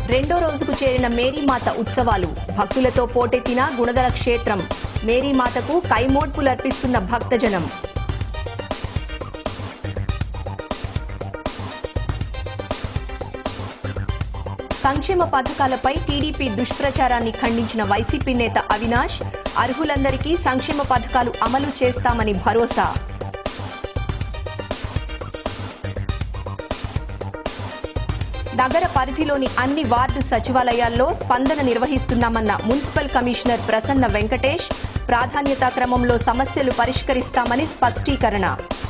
రెండో రోజుకు చేరిన మేరీమాత ఉత్సవాలు భక్తులతో పోటెత్తిన గుణదల క్షేత్రం మేరీమాతకు కైమోడ్పులర్పిస్తున్న భక్తజనం సంక్షేమ పథకాలపై టీడీపీ దుష్ప్రచారాన్ని ఖండించిన వైసీపీ నేత అవినాష్ అర్హులందరికీ సంక్షేమ పథకాలు అమలు చేస్తామని భరోసా నగర పరిధిలోని అన్ని వార్డు సచివాలయాల్లో స్పందన నిర్వహిస్తున్నామన్న మున్సిపల్ కమిషనర్ ప్రసన్న వెంకటేష్ ప్రాధాన్యతా క్రమంలో సమస్యలు పరిష్కరిస్తామని స్పష్టీకరణ